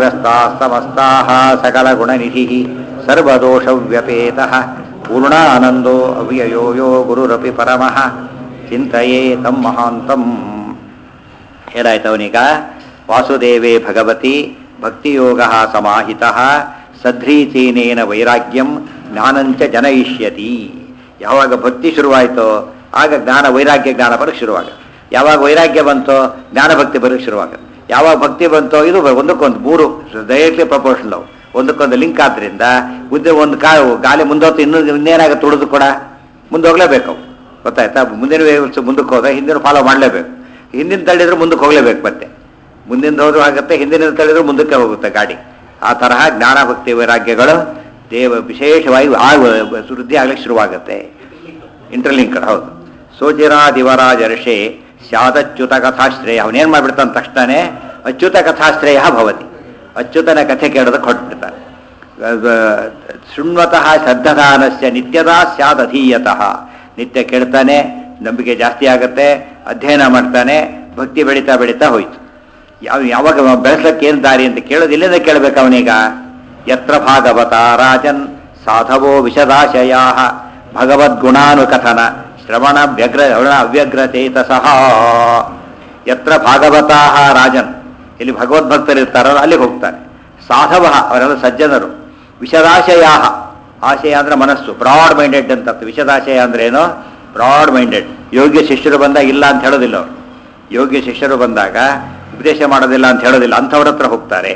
ಸರ್ವಸ್ತಾಸ್ತಮಸ್ತಾಃ ಸಕಲಗುಣನಿಧಿः ಸರ್ವದೋಷವ್ಯಪೇತಃ ಪೂರ್ಣಾನಂದೋ ಅವ್ಯಯೋ ಯೋ ಗುರುರಪಿ ಪರಮಃ ಚಿಂತೆಯೇ ತಂ ಮಹಾಂತಂ ಏನಾಯ್ತು ಅವನೀಗ ವಾಸುದೇವೇ ಭಗವತಿ ಭಕ್ತಿಯೋಗ ಸಮಾಹಿತ ಸಧ್ರೀಚೀನೇನ ವೈರಾಗ್ಯಂ ಜ್ಞಾನಂಚ ಜನಯಿಷ್ಯತಿ ಯಾವಾಗ ಭಕ್ತಿ ಶುರುವಾಯಿತೋ ಆಗ ಜ್ಞಾನ ವೈರಾಗ್ಯ ಜ್ಞಾನ ಬರೋಕ್ಕೆ ಶುರುವಾಗುತ್ತೆ ಯಾವಾಗ ವೈರಾಗ್ಯ ಬಂತೋ ಜ್ಞಾನ ಭಕ್ತಿ ಬರೋಕ್ಕೆ ಶುರುವಾಗುತ್ತೆ ಯಾವಾಗ ಭಕ್ತಿ ಬಂತೋ ಇದು ಒಂದಕ್ಕೊಂದು ಮೂರು ಡೈರೆಕ್ಟ್ಲಿ ಪ್ರಪೋರ್ಷನಲ್ ಅವು ಒಂದಕ್ಕೊಂದು ಲಿಂಕ್ ಆದ್ದರಿಂದ ಉದ್ದ ಒಂದು ಕಾ ಗಾಲಿ ಮುಂದೊತ್ತು ಇನ್ನೂ ಇನ್ನೇನಾಗುತ್ತೆ ಉಳಿದು ಕೂಡ ಮುಂದೆ ಹೋಗ್ಲೇಬೇಕು ಅವು ಗೊತ್ತಾಯ್ತಾ ಮುಂದಿನ ವೇವ್ಸ್ ಮುಂದಕ್ಕೆ ಹೋದ್ರೆ ಹಿಂದಿನ ಫಾಲೋ ಮಾಡಲೇಬೇಕು ಹಿಂದಿನ ತಳ್ಳಿದ್ರೆ ಮುಂದಕ್ಕೆ ಹೋಗಲೇಬೇಕು ಮತ್ತೆ ಮುಂದಿನ ಹೋದ್ರೂ ಆಗುತ್ತೆ ಹಿಂದಿನ ತಳ್ಳಿದ್ರು ಮುಂದಕ್ಕೆ ಹೋಗುತ್ತೆ ಗಾಡಿ ಆ ತರಹ ಜ್ಞಾನ ಭಕ್ತಿ ವೈರಾಗ್ಯಗಳು ದೇವ ವಿಶೇಷವಾಗಿ ಆ ವೃದ್ಧಿ ಆಗ್ಲಿಕ್ಕೆ ಶುರುವಾಗುತ್ತೆ ಇಂಟರ್ಲಿಂಕ್ ಹೌದು ಸೋಜಿರಾದಿವರಾಜರ್ಷೆ ಸ್ಯಾದಚ್ಯುತ ಕಥಾಶ್ರೇಯ ಅವನೇನು ಮಾಡಿಬಿಡ್ತಾನೆ ತಕ್ಷಣನೇ ಅಚ್ಯುತ ಕಥಾಶ್ರೇಯ ಭವತಿ ಅಚ್ಯುತನ ಕಥೆ ಕೇಳೋದಕ್ಕೆ ಹೊರಟ್ಬಿಡ್ತಾನೆ ಶೃಣ್ವತಃ ಶ್ರದ್ಧದಾನಸ್ಯ ನಿತ್ಯದಾ ಸ್ಯಾದಧೀಯತಃ ನಿತ್ಯ ಕೇಳ್ತಾನೆ ನಂಬಿಕೆ ಜಾಸ್ತಿ ಆಗುತ್ತೆ ಅಧ್ಯಯನ ಮಾಡ್ತಾನೆ ಭಕ್ತಿ ಬೆಳೀತಾ ಬೆಳೀತಾ ಹೋಯ್ತು ಯಾವ ಯಾವಾಗ ಬೆಳೆಸ್ಲಿಕ್ಕೆ ಏನು ದಾರಿ ಅಂತ ಕೇಳೋದು ಇಲ್ಲಿಂದ ಕೇಳಬೇಕು ಅವನೀಗ ಯತ್ರ ಭಾಗವತ ರಾಜನ್ ಸಾಧವೋ ವಿಶದಾಶಯಾ ಭಗವದ್ಗುಣಾನುಕಥನ ಶ್ರವಣ ವ್ಯಗ್ರ ಅವ್ಯಗ್ರಚೇತಸಃ ಯತ್ರ ಭಾಗವತಾ ರಾಜನ್ ಇಲ್ಲಿ ಭಗವದ್ಭಕ್ತರಿರ್ತಾರಲ್ಲ ಅಲ್ಲಿಗೆ ಹೋಗ್ತಾನೆ ಸಾಧವ ಅವರೆಲ್ಲ ಸಜ್ಜನರು ವಿಶದಾಶಯಾ ಆಶಯ ಅಂದ್ರೆ ಮನಸ್ಸು ಬ್ರಾಡ್ ಮೈಂಡೆಡ್ ಅಂತ ಅರ್ಥ ವಿಶದಾಶಯ ಅಂದ್ರೆ ಏನು ಬ್ರಾಡ್ ಮೈಂಡೆಡ್ ಯೋಗ್ಯ ಶಿಷ್ಯರು ಬಂದಾಗ ಇಲ್ಲ ಅಂತ ಹೇಳೋದಿಲ್ಲ ಅವರು ಯೋಗ್ಯ ಶಿಷ್ಯರು ಬಂದಾಗ ಉಪದೇಶ ಮಾಡೋದಿಲ್ಲ ಅಂತ ಹೇಳೋದಿಲ್ಲ ಅಂಥವ್ರ ಹತ್ರ ಹೋಗ್ತಾರೆ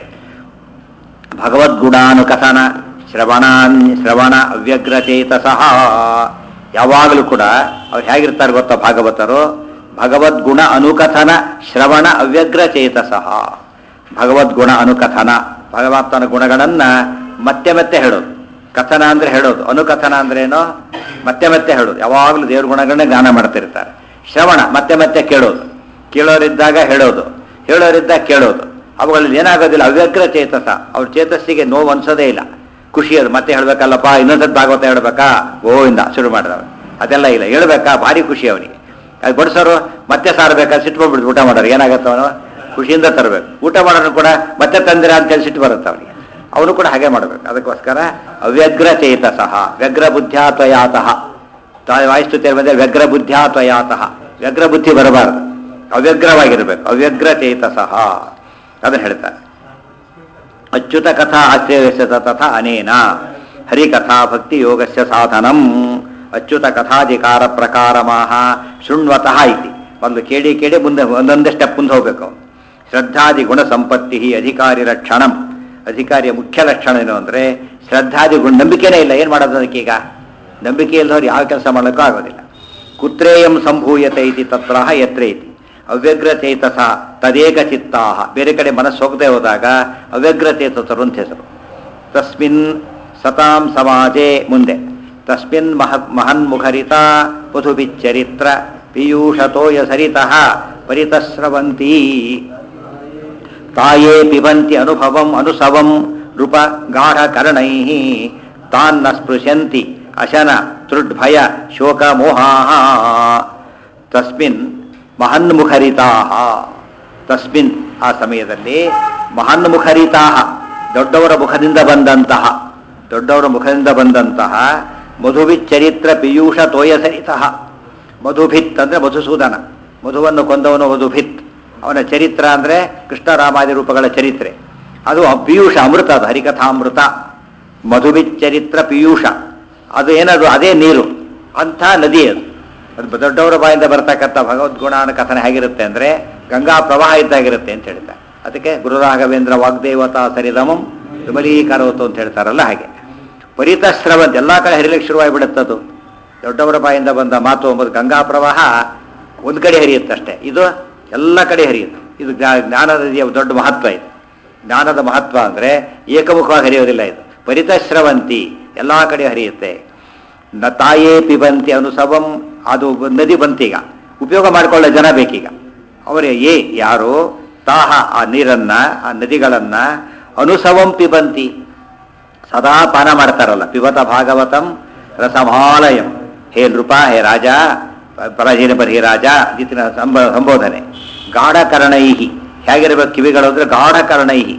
ಭಗವದ್ಗುಣಾನುಕಥನ ಶ್ರವಣಾನ್ ಶ್ರವಣ ಅವ್ಯಗ್ರಚೇತಸಃ ಯಾವಾಗಲೂ ಕೂಡ ಅವ್ರು ಹೇಗಿರ್ತಾರೆ ಗೊತ್ತಾ ಭಾಗವತರು ಭಗವದ್ಗುಣ ಅನುಕಥನ ಶ್ರವಣ ಅವ್ಯಗ್ರಚೇತಸಃ ಭಗವದ್ಗುಣ ಅನುಕಥನ ಭಗವಂತನ ಗುಣಗಳನ್ನ ಮತ್ತೆ ಮತ್ತೆ ಹೇಳೋದು ಕಥನ ಅಂದ್ರೆ ಹೇಳೋದು ಅನುಕಥನ ಅಂದ್ರೆ ಏನು ಮತ್ತೆ ಮತ್ತೆ ಹೇಳೋದು ಯಾವಾಗಲೂ ದೇವ್ರ ಗುಣಗಳನ್ನೇ ಜ್ಞಾನ ಮಾಡ್ತಿರ್ತಾರೆ ಶ್ರವಣ ಮತ್ತೆ ಮತ್ತೆ ಕೇಳೋದು ಕೇಳೋರಿದ್ದಾಗ ಹೇಳೋದು ಹೇಳೋರಿದ್ದಾಗ ಕೇಳೋದು ಅವುಗಳಲ್ಲಿ ಏನಾಗೋದಿಲ್ಲ ಅವ್ಯಗ್ರ ಚೇತಸ ಅವ್ರ ಚೇತಸ್ಸಿಗೆ ನೋವು ಅನ್ಸೋದೇ ಇಲ್ಲ ಖುಷಿ ಅದು ಮತ್ತೆ ಹೇಳ್ಬೇಕಲ್ಲಪ್ಪ ಇನ್ನೊಂದ್ಸತ್ ಭಾಗವತ ಹೇಳ್ಬೇಕಾ ಗೋವಿಂದ ಶುರು ಮಾಡಿದವ ಅದೆಲ್ಲ ಇಲ್ಲ ಹೇಳ್ಬೇಕಾ ಭಾರಿ ಖುಷಿ ಅವನಿಗೆ ಅದು ಬಡಿಸೋರು ಮತ್ತೆ ಸಾರ್ಬೇಕಾ ಸಿಟ್ಟು ಬಂದ್ಬಿಡ್ತು ಊಟ ಮಾಡೋರು ಏನಾಗತ್ತ ಅವನು ಖುಷಿಯಿಂದ ತರಬೇಕು ಊಟ ಮಾಡೋನು ಕೂಡ ಮತ್ತೆ ತಂದಿರ ಅಂತೇಳಿ ಸಿಟ್ಟು ಬರುತ್ತೆ ಅವನಿಗೆ ಅವನು ಕೂಡ ಹಾಗೆ ಮಾಡಬೇಕು ಅದಕ್ಕೋಸ್ಕರ ಅವ್ಯಗ್ರ ಚೇತಸಃ ವ್ಯಗ್ರ ಬುದ್ಧ್ಯಾತ್ವಯಾತಃ ವಾಯುಸ್ತುತಿಯ ಬಂದರೆ ವ್ಯಗ್ರ ಬುದ್ಧ್ಯಾತ್ವಯಾತಃ ವ್ಯಗ್ರ ಬುದ್ಧಿ ಬರಬಾರದು ಅವ್ಯಗ್ರವಾಗಿರ್ಬೇಕು ಅವ್ಯಗ್ರ ಚೇತಸಃ ಅದನ್ನು ಹೇಳ್ತಾರೆ ಅಚ್ಯುತ ಕಥಾ ಆಶ್ರಯಸ್ಯ ತಥಾ ಅನೇನ ಹರಿಕಥಾ ಭಕ್ತಿ ಯೋಗಸ್ಯ ಸಾಧನಂ ಅಚ್ಯುತ ಕಥಾಧಿಕಾರ ಪ್ರಕಾರಮಾಹ ಶೃಣ್ವತಃ ಇತಿ ಒಂದು ಕೇಳಿ ಕೇಳಿ ಮುಂದೆ ಒಂದೊಂದೇ ಸ್ಟೆಪ್ ಮುಂದೆ ಹೋಗ್ಬೇಕು ಅವನು ಶ್ರದ್ಧಾದಿ ಗುಣ ಸಂಪತ್ತಿ ಅಧಿಕಾರಿ ರಕ್ಷಣಂ ಅಧಿಕಾರಿಯ ಮುಖ್ಯ ಲಕ್ಷಣ ಏನು ಅಂದರೆ ಶ್ರದ್ಧಾದಿ ಗುಣ ನಂಬಿಕೆನೇ ಇಲ್ಲ ಏನು ಮಾಡೋದು ಅದಕ್ಕೀಗ ನಂಬಿಕೆ ಇಲ್ಲದವ್ರು ಯಾವ ಕೆಲಸ ಮಾಡೋಕ್ಕೂ ಆಗೋದಿಲ್ಲ ಕುತ್ರೇಯಂ ಸಂಭೂಯತೆ ಇತಿ ತತ್ರ ಯತ್ರ ಇತಿ ಅವ್ಯಗ್ರ ಚೇತಸ ತದೇಕ ಚಿತ್ತಾ ಬೇರೆ ಕಡೆ ಮನಸ್ಸು ಹೋಗದೆ ಹೋದಾಗ ಅವ್ಯಗ್ರ ಚೇತಸರು ಅಂತ ಹೆಸರು ತಸ್ಮಿನ್ ಸತಾಂ ಸಮಾಜೆ ಮುಂದೆ ತಸ್ಮಿನ್ ಮಹ ಮಹನ್ಮುಖರಿತ ಪುಧುಬಿಚ್ಚರಿತ್ರ ಪೀಯೂಷತೋಯ ಸರಿತಃ ಪರಿತಸ್ರವಂತಿ ತಾಯೇ ಪಿಬಂತಿ ಅನುಭವಂ ಅನುಸವಂ ನೃಪ ಗಾಢಕರ್ಣೈ ತಾನ್ನ ಸ್ಪೃಶಂತಿ ಅಶನ ತೃಡ್ಭಯ ಶೋಕ ಮೋಹಾ ತಸ್ಮಿನ್ ಮಹನ್ಮುಖರಿತಾ ತಸ್ಮಿನ್ ಆ ಸಮಯದಲ್ಲಿ ಮಹನ್ಮುಖರಿತಾ ದೊಡ್ಡವರ ಮುಖದಿಂದ ಬಂದಂತಹ ದೊಡ್ಡವರ ಮುಖದಿಂದ ಬಂದಂತಹ ಮಧುಭಿತ್ ಚರಿತ್ರ ಪಿಯೂಷ ತೋಯಸರಿತಃ ಮಧುಭಿತ್ ಅಂದರೆ ಮಧುಸೂದನ ಮಧುವನ್ನು ಕೊಂದವನು ಮಧುಭಿತ್ ಅವನ ಚರಿತ್ರ ಅಂದರೆ ಕೃಷ್ಣರಾಮಾದಿ ರೂಪಗಳ ಚರಿತ್ರೆ ಅದು ಪಿಯೂಷ ಅಮೃತ ಅದು ಹರಿಕಥಾಮೃತ ಮಧುಭಿತ್ ಚರಿತ್ರ ಪಿಯೂಷ ಅದು ಏನದು ಅದೇ ನೀರು ಅಂಥ ನದಿ ಅದು ಅದು ದೊಡ್ಡವರ ಬಾಯಿಂದ ಬರ್ತಕ್ಕಂಥ ಭಗವದ್ಗುಣಾನ ಕಥನ ಹೇಗಿರುತ್ತೆ ಅಂದರೆ ಗಂಗಾ ಪ್ರವಾಹ ಇದ್ದಾಗಿರುತ್ತೆ ಅಂತ ಹೇಳ್ತಾರೆ ಅದಕ್ಕೆ ಗುರುರಾಘವೇಂದ್ರ ವಾಗ್ದೇವತಾ ಸರಿದಮಂ ವಿಮಲೀಕರೋತು ಅಂತ ಹೇಳ್ತಾರಲ್ಲ ಹಾಗೆ ಪರಿತಶ್ರವಂತ ಎಲ್ಲ ಕಡೆ ಹರಿಲಿಕ್ಕೆ ಶುರುವಾಗಿಬಿಡುತ್ತದು ದೊಡ್ಡವರ ಬಾಯಿಂದ ಬಂದ ಮಾತು ಎಂಬುದು ಗಂಗಾ ಪ್ರವಾಹ ಒಂದು ಕಡೆ ಹರಿಯುತ್ತಷ್ಟೇ ಇದು ಎಲ್ಲ ಕಡೆ ಹರಿಯುತ್ತೆ ಇದು ಜ್ಞಾನ ನದಿಯ ದೊಡ್ಡ ಮಹತ್ವ ಇದು ಜ್ಞಾನದ ಮಹತ್ವ ಅಂದರೆ ಏಕಮುಖವಾಗಿ ಹರಿಯೋದಿಲ್ಲ ಇದು ಪರಿತಶ್ರವಂತಿ ಎಲ್ಲ ಕಡೆ ಹರಿಯುತ್ತೆ ನ ತಾಯೇ ಪಿಬಂತಿ ಅನುಸವಂ ಅದು ನದಿ ಬಂತೀಗ ಉಪಯೋಗ ಮಾಡಿಕೊಳ್ಳೋ ಜನ ಬೇಕೀಗ ಅವರೇ ಏ ಯಾರು ತಾಹ ಆ ನೀರನ್ನ ಆ ನದಿಗಳನ್ನ ಅನುಸವಂ ಪಿಬಂತಿ ಸದಾ ಪಾನ ಮಾಡ್ತಾರಲ್ಲ ಪಿಬತ ಭಾಗವತಂ ರಸಮಾಲಯಂ ಹೇ ನೃಪ ಹೇ ರಾಜ ಪರಾಜೀನ ಹೇ ರಾಜ ಇತಿನ ಸಂಬ ಸಂಬೋಧನೆ ಗಾಢಕರ್ಣೈಹಿ ಹೇಗಿರಬೇಕು ಕಿವಿಗಳು ಅಂದ್ರೆ ಗಾಢಕರ್ಣೈಹಿ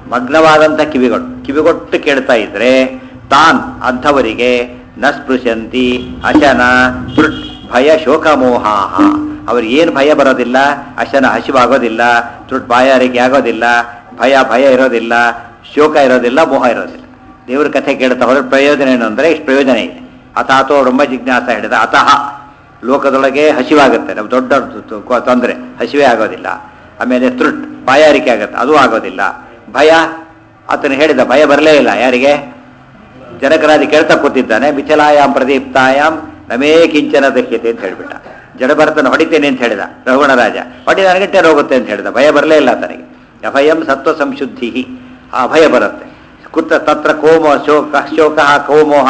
ಮಗ್ನವಾದಂಥ ಕಿವಿಗಳು ಕಿವಿಗೊಟ್ಟು ಕೇಳ್ತಾ ಇದ್ರೆ ತಾನ್ ಅಂಥವರಿಗೆ ನ ಸ್ಪೃಶಂತಿ ಅಶನ ತೃಟ್ ಭಯ ಶೋಕಮೋಹಾಹ ಅವ್ರಿಗೆ ಏನು ಭಯ ಬರೋದಿಲ್ಲ ಅಶನ ಹಸಿವಾಗೋದಿಲ್ಲ ತೃಟ್ ಬಾಯಾರಿಕೆ ಆಗೋದಿಲ್ಲ ಭಯ ಭಯ ಇರೋದಿಲ್ಲ ಶೋಕ ಇರೋದಿಲ್ಲ ಮೋಹ ಇರೋದಿಲ್ಲ ದೇವ್ರ ಕಥೆ ಕೇಳ್ತಾ ಹೋದ್ರೆ ಪ್ರಯೋಜನ ಏನು ಅಂದರೆ ಇಷ್ಟು ಪ್ರಯೋಜನ ಇದೆ ಅಥಾತೋ ಬ್ರಹ್ಮ ಜಿಜ್ಞಾಸ ಹೇಳಿದ ಅತಃ ಲೋಕದೊಳಗೆ ಹಸಿವಾಗುತ್ತೆ ನಮ್ಮ ದೊಡ್ಡ ತೊಂದರೆ ಹಸಿವೆ ಆಗೋದಿಲ್ಲ ಆಮೇಲೆ ತೃಟ್ ಬಾಯಾರಿಕೆ ಆಗುತ್ತೆ ಅದು ಆಗೋದಿಲ್ಲ ಭಯ ಆತನು ಹೇಳಿದ ಭಯ ಬರಲೇ ಇಲ್ಲ ಯಾರಿಗೆ ಜನಕರಾದಿ ಕೇಳ್ತಾ ಕೂತಿದ್ದಾನೆ ಬಿಚಲಾಯಾಮ್ ಪ್ರದೀಪ್ತಾಯಾಮ್ ನಮೇ ಕಿಂಚನ ದಹ್ಯತೆ ಅಂತ ಹೇಳಿಬಿಟ್ಟ ಜಡಭರತನ ಹೊಡಿತೇನೆ ಅಂತ ಹೇಳಿದ ರಘುವಣ ರಾಜ ಹೊಡಿ ನನಗಟ್ಟೆ ಹೋಗುತ್ತೆ ಅಂತ ಹೇಳಿದ ಭಯ ಬರಲೇ ಇಲ್ಲ ತನಗೆ ಅಭಯಂ ಸತ್ವ ಸಂಶುದ್ಧಿ ಆ ಭಯ ಬರುತ್ತೆ ಕುತ್ತ ತತ್ರ ಕೋಮೋ ಶೋಕ ಶೋಕ ಕೋಮೋಹ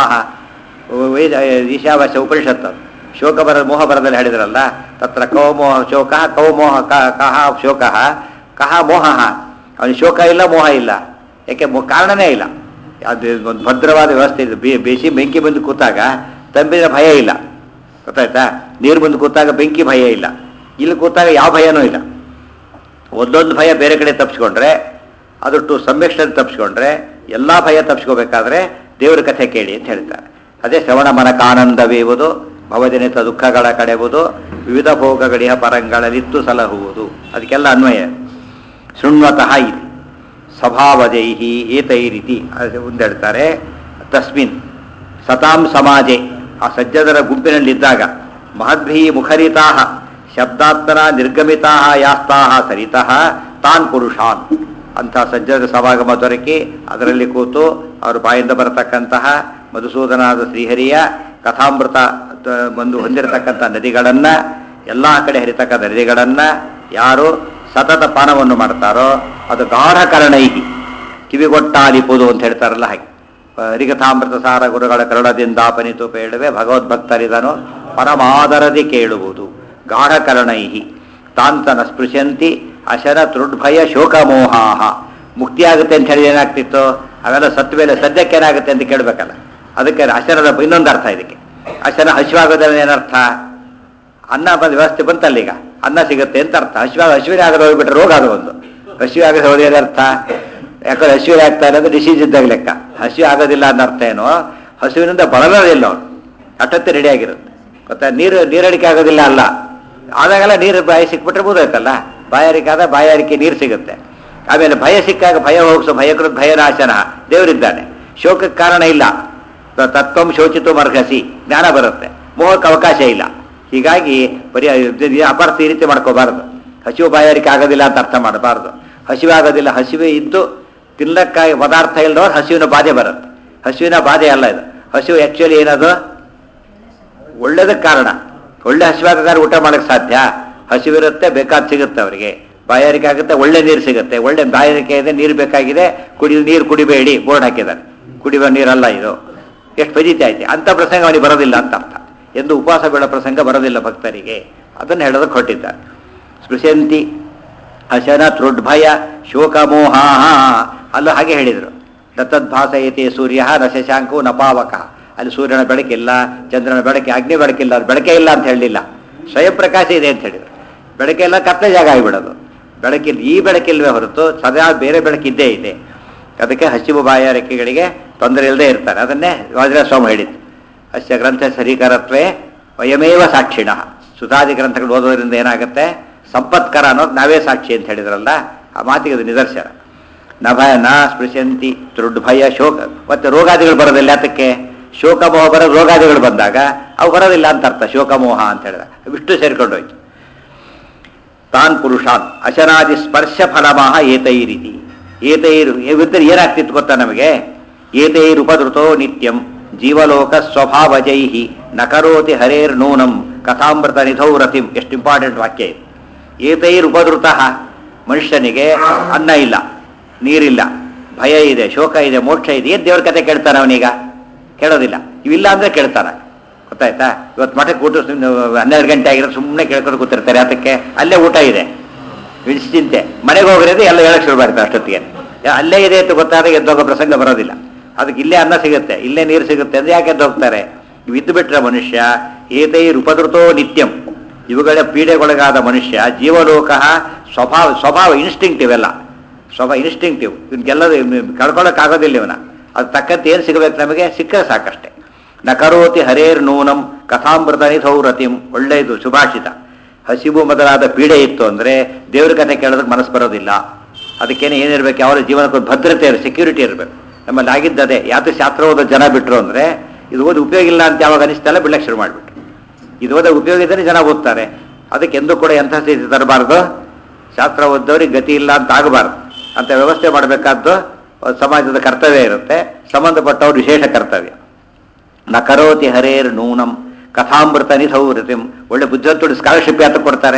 ವೇದ ಈಶಾವಾಸ್ಯ ಉಪನಿಷತ್ತು ಅದು. ಶೋಕ ಬರ ಮೋಹ ಬರದಲ್ಲಿ ಹೇಳಿದ್ರಲ್ಲ ತತ್ರ ಕೌಮೋಹ ಶೋಕ ಕೌಮೋಹ ಕ- ಕಹ ಶೋಕ ಕಹ ಮೋಹ ಅವನಿಗೆ ಶೋಕ ಇಲ್ಲ ಮೋಹ ಇಲ್ಲ ಯಾಕೆ ಮೊ- ಕಾರಣನೇ ಇಲ್ಲ ಅದು ಒಂದು ಭದ್ರವಾದ ವ್ಯವಸ್ಥೆ ಇದೆ ಬೇ- ಬೇಸಿ ಬೆಂಕಿ ಬಂದು ಕೂತಾಗ ತಂಬಿನ ಭಯ ಇಲ್ಲ ಗೊತ್ತಾಯ್ತಾ ನೀರು ಬಂದು ಕೂತಾಗ ಬೆಂಕಿ ಭಯ ಇಲ್ಲ ಇಲ್ಲಿ ಕೂತಾಗ ಯಾವ ಭಯನೂ ಇಲ್ಲ ಒಂದೊಂದು ಭಯ ಬೇರೆ ಕಡೆ ತಪ್ಪಿಸ್ಕೊಂಡ್ರೆ ಅದಷ್ಟು ಸಂರಕ್ಷಣೆ ತಪ್ಪಿಸ್ಕೊಂಡ್ರೆ ಎಲ್ಲ ಭಯ ತಪ್ಪಿಸ್ಕೋಬೇಕಾದ್ರೆ ದೇವರ ಕಥೆ ಕೇಳಿ ಅಂತ ಹೇಳ್ತಾರೆ ಅದೇ ಶ್ರವಣ ಮನಕಾನಂದವೇವುದು ಭವಜನಿತ ದುಃಖಗಳ ಕಡೆಯುವುದು ವಿವಿಧ ಭೋಗಗಳಿಹ ಪರಂಗಳಲ್ಲಿತ್ತು ಸಲಹುವುದು ಅದಕ್ಕೆಲ್ಲ ಅನ್ವಯ ಶೃಣ್ವತಃ ಇದು ಸ್ವಭಾವಜೈಹಿ ಏತೈರಿತಿ ಅದು ಮುಂದೆ ಹೇಳ್ತಾರೆ ತಸ್ಮಿನ್ ಸತಾಂ ಸಮಾಜೆ ಆ ಸಜ್ಜದರ ಗುಂಪಿನಲ್ಲಿದ್ದಾಗ ಮಹದ್ಭಿ ಮುಖರಿತಾ ಶಬ್ದಾತ್ಮನ ನಿರ್ಗಮಿತಾ ಯಾಸ್ತಾ ಸರಿತಃ ತಾನ್ ಪುರುಷಾನ್ ಅಂಥ ಸಜ್ಜದ ಸಮಾಗಮ ದೊರಕಿ ಅದರಲ್ಲಿ ಕೂತು ಅವ್ರ ಬಾಯಿಂದ ಬರತಕ್ಕಂತಹ ಮಧುಸೂದನಾದ ಶ್ರೀಹರಿಯ ಕಥಾಮೃತ ತ- ಒಂದು ಹೊಂದಿರತಕ್ಕಂಥ ನದಿಗಳನ್ನು ಎಲ್ಲ ಕಡೆ ಹರಿತಕ್ಕಂಥ ನದಿಗಳನ್ನು ಯಾರು ಸತತ ಪಾನವನ್ನು ಮಾಡ್ತಾರೋ ಅದು ಗಾಢ ಕರಣೈಹಿ ಕಿವಿಗೊಟ್ಟಾಲಿಪುದು ಅಂತ ಹೇಳ್ತಾರಲ್ಲ ಹಾಗೆ ರಿಗತಾಮೃತ ಸಾರ ಗುರುಗಳ ಕರುಣದಿಂದ ಪನಿತು ಬೇಡುವೆ ಭಗವದ್ಭಕ್ತರಿದನು ಪರಮಾದರದಿ ಕೇಳುವುದು ಗಾಢ ಕರಣೈಹಿ ತಾಂತನ ಸ್ಪೃಶಂತಿ ಅಶನ ತೃಡ್ಭಯ ಶೋಕಮೋಹಾಹ ಮುಕ್ತಿ ಆಗುತ್ತೆ ಅಂತ ಹೇಳಿ ಏನಾಗ್ತಿತ್ತು ಅವೆಲ್ಲ ಸತ್ತ ಮೇಲೆ ಸದ್ಯಕ್ಕೆ ಏನಾಗುತ್ತೆ ಅಂತ ಕೇಳಬೇಕಲ್ಲ ಅದಕ್ಕೆ ಅಶನದ ಇನ್ನೊಂದು ಅರ್ಥ ಇದಕ್ಕೆ ಅಶನ ಹಸಿವಾಗೋದ್ರಲ್ಲಿ ಏನರ್ಥ ಅನ್ನ ಬಂದ ವ್ಯವಸ್ಥೆ ಬಂತಲ್ಲ ಈಗ ಅನ್ನ ಸಿಗುತ್ತೆ ಅಂತ ಅರ್ಥ ಹಸಿವಾಗ ಹಸಿವಿನ ಆಗದೆ ಹೋಗ್ಬಿಟ್ರೆ ರೋಗ ಅದು ಒಂದು ಹಸಿವೆ ಆಗದೆ ಹೋದ್ರೆ ಅರ್ಥ ಯಾಕಂದ್ರೆ ಹಸಿವೆ ಆಗ್ತಾ ಇಲ್ಲ ಅಂದ್ರೆ ಡಿಸೀಸ್ ಇದ್ದಾಗ ಲೆಕ್ಕ ಹಸಿವೆ ಆಗೋದಿಲ್ಲ ಅನ್ನೋ ಅರ್ಥ ಏನು ಹಸುವಿನಿಂದ ಬಳಲೋದಿಲ್ಲ ಅವನು ಅಟ್ಟತ್ತೆ ರೆಡಿ ಆಗಿರುತ್ತೆ ಗೊತ್ತಾ ನೀರು ನೀರಡಿಕೆ ಆಗೋದಿಲ್ಲ ಅಲ್ಲ ಆದಾಗೆಲ್ಲ ನೀರು ಬಾಯಿ ಸಿಕ್ಬಿಟ್ರೆ ಬೂದಾಯ್ತಲ್ಲ ಬಾಯಾರಿಕೆ ಆದ ಬಾಯಾರಿಕೆ ನೀರು ಸಿಗುತ್ತೆ ಆಮೇಲೆ ಭಯ ಸಿಕ್ಕಾಗ ಭಯ ಹೋಗಿಸೋ ಭಯಕೃತ್ ಭಯನಾಶನ ದೇವರಿದ್ದಾನೆ ಶೋಕಕ್ಕೆ ಕಾರಣ ಇಲ್ಲ ತ- ತತ್ವಂ ಶೋಚಿತು ಮರ್ಹಸಿ ಜ್ಞಾನ ಬರುತ್ತೆ ಮೋಹಕ್ಕೆ ಅವಕಾಶ ಇಲ್ಲ ಹೀಗಾಗಿ ಬರೀ ಇದು ಅಪಾರ್ಥ ಈ ರೀತಿ ಮಾಡ್ಕೋಬಾರ್ದು ಹಸಿವು ಬಾಯಾರಿಕೆ ಆಗೋದಿಲ್ಲ ಅಂತ ಅರ್ಥ ಮಾಡಬಾರ್ದು ಹಸಿವೆ ಆಗೋದಿಲ್ಲ ಹಸಿವೆ ಇದ್ದು ತಿನ್ನಕ್ಕಾಗಿ ಪದಾರ್ಥ ಇಲ್ಲದವ್ರು ಹಸಿವಿನ ಬಾಧೆ ಬರುತ್ತೆ ಹಸಿವಿನ ಬಾಧೆ ಅಲ್ಲ ಇದು ಹಸಿವು ಆ್ಯಕ್ಚುಲಿ ಏನದು ಒಳ್ಳೇದಕ್ಕೆ ಕಾರಣ ಒಳ್ಳೆ ಹಸಿವಾಗದಾರ ಊಟ ಮಾಡಕ್ಕೆ ಸಾಧ್ಯ ಹಸಿವಿರುತ್ತೆ ಬೇಕಾದ್ ಸಿಗುತ್ತೆ ಅವರಿಗೆ ಬಾಯಾರಿಕೆ ಆಗುತ್ತೆ ಒಳ್ಳೆ ನೀರು ಸಿಗುತ್ತೆ ಒಳ್ಳೆ ಬಾಯಾರಿಕೆ ಇದೆ ನೀರು ಬೇಕಾಗಿದೆ ಕುಡಿ ನೀರು ಕುಡಿಬೇಡಿ ಬೋರ್ಡ್ ಹಾಕಿದ್ದಾರೆ ಕುಡಿಯುವ ನೀರಲ್ಲ ಇದು ಎಷ್ಟು ಫಜಿತಿ ಆಯ್ತು ಅಂಥ ಪ್ರಸಂಗ ಅವನಿಗೆ ಬರೋದಿಲ್ಲ ಅಂತ ಅರ್ಥ ಎಂದು ಉಪವಾಸ ಬೀಳೋ ಪ್ರಸಂಗ ಬರೋದಿಲ್ಲ ಭಕ್ತರಿಗೆ ಅದನ್ನು ಹೇಳೋದಕ್ಕೆ ಹೊಟ್ಟಿದ್ದಾರೆ ಸ್ಪೃಶಂತಿ ಹಸನ ತೃಡ್ಭಯ ಶೋಕಮೋಹ ಅಲ್ಲೂ ಹಾಗೆ ಹೇಳಿದರು ದತ್ತದ್ಭಾಸಯತೆ ಸೂರ್ಯ ನ ಶಶಾಂಕು ನ ಪಾವಕ ಅಲ್ಲಿ ಸೂರ್ಯನ ಬೆಳಕಿಲ್ಲ ಚಂದ್ರನ ಬೆಳಕೆ ಅಗ್ನಿ ಬೆಳಕಿಲ್ಲ ಅದು ಬೆಳಕೆ ಇಲ್ಲ ಅಂತ ಹೇಳಲಿಲ್ಲ ಸ್ವಯಂ ಪ್ರಕಾಶ ಇದೆ ಅಂತ ಹೇಳಿದರು ಬೆಳಕೆಲ್ಲ ಕತ್ತಲೆ ಜಾಗ ಆಗಿಬಿಡೋದು ಬೆಳಕಿಲ್ಲ ಈ ಬೆಳಕಿಲ್ವೇ ಹೊರತು ಸದಾ ಬೇರೆ ಬೆಳಕಿದ್ದೇ ಇದೆ ಅದಕ್ಕೆ ಹಸಿವು ಬಾಯಾರಿಕೆಗಳಿಗೆ ತೊಂದರೆ ಇಲ್ಲದೆ ಇರ್ತಾರೆ ಅದನ್ನೇ ವಾಜರಾಸ್ವಾಮಿ ಹೇಳಿದ್ದು ಅಸ್ಯ ಗ್ರಂಥ ಸರೀಕರತ್ವೇ ವಯಮೇವ ಸಾಕ್ಷಿಣ ಸುಧಾದಿ ಗ್ರಂಥಗಳು ಓದೋದ್ರಿಂದ ಏನಾಗುತ್ತೆ ಸಂಪತ್ಕರ ಅನ್ನೋದು ನಾವೇ ಸಾಕ್ಷಿ ಅಂತ ಹೇಳಿದ್ರಲ್ಲ ಆ ಮಾತಿಗೆ ಅದು ನಿದರ್ಶನ ನಭ ನ ಸ್ಪೃಶಂತಿ ತೃಡ್ಭಯ ಶೋಕ ಮತ್ತೆ ರೋಗಾದಿಗಳು ಬರೋದಿಲ್ಲ ಯಾತಕ್ಕೆ ಶೋಕಮೋಹ ಬರೋ ರೋಗಾದಿಗಳು ಬಂದಾಗ ಅವು ಬರೋದಿಲ್ಲ ಅಂತ ಅರ್ಥ ಶೋಕಮೋಹ ಅಂತ ಹೇಳಿದ ವಿಷ್ಣು ಸೇರ್ಕೊಂಡೋಯ್ತು ತಾನ್ ಪುರುಷಾನ್ ಅಶನಾದಿ ಸ್ಪರ್ಶ ಫಲಮಃ ಏತೈರಿತಿ ಏತೈರು ಇವಿದ್ದರೆ ಏನಾಗ್ತಿತ್ತು ಗೊತ್ತಾ ನಮಗೆ ಏತೈರುಪದೃತೋ ನಿತ್ಯಂ ಜೀವಲೋಕ ಸ್ವಭಾವಜೈ ನ ಕರೋತಿ ಹರೇರ್ ನೂನಂ ಕಥಾಮೃತ ನಿಧೌ ರತಿಂ ಎಷ್ಟು ಇಂಪಾರ್ಟೆಂಟ್ ವಾಕ್ಯ ಇದು ಏತೈರುಪದೃತ ಮನುಷ್ಯನಿಗೆ ಅನ್ನ ಇಲ್ಲ ನೀರಿಲ್ಲ ಭಯ ಇದೆ ಶೋಕ ಇದೆ ಮೋಕ್ಷ ಇದೆ ಏನು ದೇವ್ರ ಕತೆ ಕೇಳ್ತಾನೆ ಅವನೀಗ ಕೇಳೋದಿಲ್ಲ ಇವಿಲ್ಲ ಅಂದ್ರೆ ಕೇಳ್ತಾನೆ ಗೊತ್ತಾಯ್ತಾ ಇವತ್ತು ಮಠಕ್ಕೆ ಊಟ ಸುಮ್ನೆ ಹನ್ನೆರಡು ಗಂಟೆ ಆಗಿರೋ ಸುಮ್ಮನೆ ಕೇಳ್ಕೊಂಡು ಕೂತಿರ್ತಾರೆ ಅದಕ್ಕೆ ಅಲ್ಲೇ ಊಟ ಇದೆ ನಿಶ್ಚಿಂತೆ ಮನೆಗೆ ಹೋಗಿರೋದು ಎಲ್ಲ ಹೇಳಕ್ ಶುರು ಮಾಡ್ತಾರೆ ಅಷ್ಟೊತ್ತಿಗೆ ಯಾ- ಅಲ್ಲೇ ಇದೆ ಅಂತ ಗೊತ್ತಾದಾಗ ಎದ್ದೋಗೋ ಪ್ರಸಂಗ ಬರೋದಿಲ್ಲ ಅದಕ್ಕೆ ಇಲ್ಲೇ ಅನ್ನ ಸಿಗುತ್ತೆ ಇಲ್ಲೇ ನೀರು ಸಿಗುತ್ತೆ ಅಂದ್ರೆ ಯಾಕೆ ಎದ್ದು ಹೋಗ್ತಾರೆ ಇವು ಇದ್ದು ಬಿಟ್ರೆ ಮನುಷ್ಯ ಏತೈ ರೂಪದೃತೋ ನಿತ್ಯಂ ಇವುಗಳ ಪೀಡೆಗೊಳಗಾದ ಮನುಷ್ಯ ಜೀವಲೋಕ ಸ್ವಭಾವ ಸ್ವಭಾವ ಇನ್ಸ್ಟಿಂಕ್ಟ್ ಇವೆಲ್ಲ ಸ್ವಲ್ಪ ಇನ್ಸ್ಟಿಂಕ್ಟಿವ್ ಇವ್ನು ಗೆಲ್ಲೋದು ಕಳ್ಕೊಳ್ಳೋಕ್ಕಾಗೋದಿಲ್ಲ ಇವನ ಅದು ತಕ್ಕಂತೆ ಏನು ಸಿಗಬೇಕು ನಮಗೆ ಸಿಕ್ಕರೆ ಸಾಕಷ್ಟೆ ನ ಕರೋತಿ ಹರೇರ್ ನೂನಂ ಕಥಾಮೃತ ನಿಧೌರತಿಂ ಒಳ್ಳೆಯದು ಸುಭಾಷಿತ ಹಸಿವು ಮೊದಲಾದ ಪೀಡೆ ಇತ್ತು ಅಂದರೆ ದೇವ್ರ ಕಥೆ ಕೇಳೋದಕ್ಕೆ ಮನಸ್ಸು ಬರೋದಿಲ್ಲ ಅದಕ್ಕೇನೆ ಏನಿರಬೇಕು ಯಾವ ಜೀವನಕ್ಕೆ ಒಂದು ಭದ್ರತೆ ಇರಬೇಕು ಸೆಕ್ಯೂರಿಟಿ ಇರಬೇಕು ನಮ್ಮಲ್ಲಿ ಆಗಿದ್ದದೆ ಯಾತ ಶಾಸ್ತ್ರ ಓದೋ ಜನ ಬಿಟ್ಟರು ಅಂದರೆ ಇದು ಓದಿ ಉಪಯೋಗ ಇಲ್ಲ ಅಂತ ಯಾವಾಗ ಅನಿಸ್ತಲ್ಲ ಬಿಡಕ್ಕೆ ಶುರು ಮಾಡಿಬಿಟ್ರು ಇದು ಓದೋ ಉಪಯೋಗ ಇದ್ದರೆ ಜನ ಓದ್ತಾರೆ ಅದಕ್ಕೆ ಎಂದೂ ಕೂಡ ಎಂಥ ಸ್ಥಿತಿ ತರಬಾರ್ದು ಶಾಸ್ತ್ರ ಓದ್ದವ್ರಿಗೆ ಗತಿ ಇಲ್ಲ ಅಂತ ಆಗಬಾರ್ದು ಅಂತ ವ್ಯವಸ್ಥೆ ಮಾಡಬೇಕಾದ್ದು ಸಮಾಜದ ಕರ್ತವ್ಯ ಇರುತ್ತೆ ಸಂಬಂಧಪಟ್ಟವ್ರ ವಿಶೇಷ ಕರ್ತವ್ಯ ನ ಕರೋತಿ ಹರೇರ್ ನೂನಂ ಕಥಾಮೃತ ನಿಧೌ ರತಿಂ ಒಳ್ಳೆ ಬುದ್ಧಿವಂತುడు ಸ್ಕಾಲರ್ಶಿಪ್ ಯಾತ ಕೊಡ್ತಾರೆ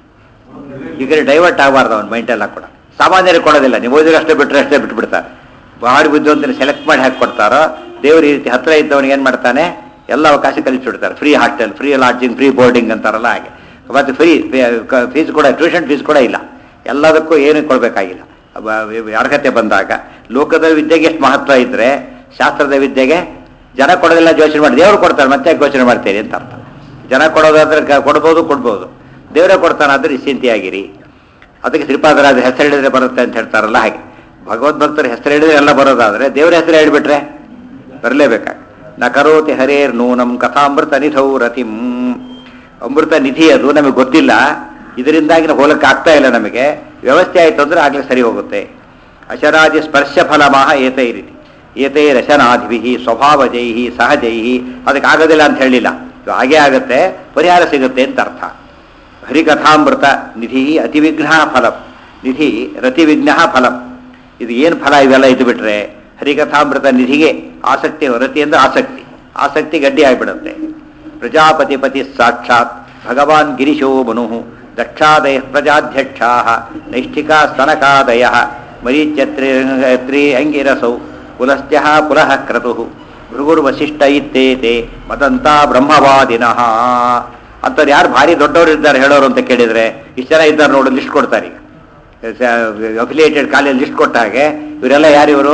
ಈಗ ಡೈವರ್ಟ್ ಆಗಬಾರ್ದು ಅವ್ನ ಮೈಂಡೆಲ್ಲ ಕೂಡ ಸಾಮಾನ್ಯರಿಗೆ ಕೊಡೋದಿಲ್ಲ ನೀವು ಓದಿದ್ರೆ ಅಷ್ಟೇ ಬಿಟ್ಟರೆ ಅಷ್ಟೇ ಬಿಟ್ಬಿಡ್ತಾರೆ ಭಾರಿ ಬುದ್ಧಿವಂತನ ಸೆಲೆಕ್ಟ್ ಮಾಡಿ ಹಾಕಿ ಕೊಡ್ತಾರೋ ದೇವ್ರ ಈ ರೀತಿ ಹತ್ರ ಇದ್ದವನಿಗೆ ಏನು ಮಾಡ್ತಾನೆ ಎಲ್ಲ ಅವಕಾಶ ಕಲಿಸ್ಬಿಡ್ತಾರೆ free hostel free lodging free boarding ಅಂತಾರಲ್ಲ ಹಾಗೆ ಮತ್ತು ಫ್ರೀ ಫೀಸ್ ಕೂಡ ಟ್ಯೂಷನ್ ಫೀಸ್ ಕೂಡ ಇಲ್ಲ ಎಲ್ಲದಕ್ಕೂ ಏನು ಕೊಡಬೇಕಾಗಿಲ್ಲ ಅರ್ಹತೆ ಬಂದಾಗ ಲೋಕದ ವಿದ್ಯೆಗೆ ಎಷ್ಟು ಮಹತ್ವ ಇದ್ದರೆ ಶಾಸ್ತ್ರದ ವಿದ್ಯೆಗೆ ಜನ ಕೊಡೋದಿಲ್ಲ ಯೋಚನೆ ಮಾಡಿ ದೇವರು ಕೊಡ್ತಾರೆ ಮತ್ತೆ ಯಾಕೆ ಯೋಚನೆ ಮಾಡ್ತೀರಿ ಅಂತ ಅರ್ಥ ಜನ ಕೊಡೋದಾದ್ರೆ ಕ- ಕೊಡ್ಬೋದು ಕೊಡ್ಬೋದು ದೇವರೇ ಕೊಡ್ತಾನಾದ್ರೆ ನಿಶ್ಚಿಂತೆಯಾಗಿರಿ ಅದಕ್ಕೆ ಶ್ರೀಪಾದರಾಜ ಹೆಸರು ಹೇಳಿದ್ರೆ ಬರುತ್ತೆ ಅಂತ ಹೇಳ್ತಾರಲ್ಲ ಹಾಗೆ ಭಗವದ್ಭಕ್ತರ ಹೆಸರು ಹೇಳಿದ್ರೆ ಎಲ್ಲ ಬರೋದಾದ್ರೆ ದೇವರ ಹೆಸರು ಹೇಳಿಬಿಟ್ರೆ ಬರಲೇಬೇಕಾಗ ನ ಕರೋತಿ ಹರೇರ್ ನೂನಂ ಕಥಾಮೃತ ನಿಧೌ ರತಿಂ ಅಮೃತ ನಿಧಿ ಅದು ನಮಗೆ ಗೊತ್ತಿಲ್ಲ ಇದರಿಂದಾಗಿ ನಾವು ಹೋಲಕ್ಕೆ ಆಗ್ತಾ ಇಲ್ಲ ನಮಗೆ ವ್ಯವಸ್ಥೆ ಆಯಿತು ಅಂದ್ರೆ ಆಗಲೇ ಸರಿ ಹೋಗುತ್ತೆ ಅಶರಾದಿ ಸ್ಪರ್ಶ ಫಲಮಾಹ ಏತೈರಿತಿ ಏತೈರಶನಾಧಿಭಿ ಸ್ವಭಾವಜೈ ಸಹಜೈ ಅದಕ್ಕೆ ಆಗೋದಿಲ್ಲ ಅಂತ ಹೇಳಿಲ್ಲ ಇದು ಹಾಗೇ ಆಗುತ್ತೆ ಪರಿಹಾರ ಸಿಗುತ್ತೆ ಅಂತ ಅರ್ಥ ಹರಿಕಥಾಮೃತ ನಿಧಿ ಅತಿವಿಘ್ನ ಫಲಂ ನಿಧಿ ರತಿವಿಘ್ನ ಫಲಂ ಇದು ಏನು ಫಲ ಇವೆಲ್ಲ ಇದು ಬಿಟ್ರೆ ಹರಿಕಥಾಮೃತ ನಿಧಿಗೆ ಆಸಕ್ತಿ ರತಿ ಅಂದ್ರೆ ಆಸಕ್ತಿ ಆಸಕ್ತಿ ಗಡ್ಡಿ ಆಗಿಬಿಡುತ್ತೆ ಪ್ರಜಾಪತಿ ಪತಿ ಸಾಕ್ಷಾತ್ ಭಗವಾನ್ ಗಿರಿಶೋ ಮನು ದಕ್ಷಾದಯ ಪ್ರಜಾಧ್ಯಕ್ಷಾ ನೈಷ್ಠಿಕಾ ಸ್ತನಕಾದಯ ಮರೀಚ್ಯತ್ರಿ ಅಂಗಿರಸೌ ಪುಲಸ್ತ್ಯ ಪುಲಃ ಕ್ರತು ಭೃಗುರ್ವಶಿಷ್ಠ ಇತ್ತೇತೆ ಮದಂತ ಬ್ರಹ್ಮವಾದಿನಃ ಅಂಥವ್ರು ಯಾರು ಭಾರಿ ದೊಡ್ಡವರು ಇದ್ದಾರೆ ಹೇಳೋರು ಅಂತ ಕೇಳಿದರೆ ಇಷ್ಟು ಜನ ಇದ್ದಾರೆ ನೋಡು ಲಿಸ್ಟ್ ಕೊಡ್ತಾರೆ ಈಗ ಅಫಿಲಿಯೇಟೆಡ್ ಕಾಲೇಜ್ ಲಿಸ್ಟ್ ಕೊಟ್ಟ ಹಾಗೆ ಇವರೆಲ್ಲ ಯಾರು ಇವರು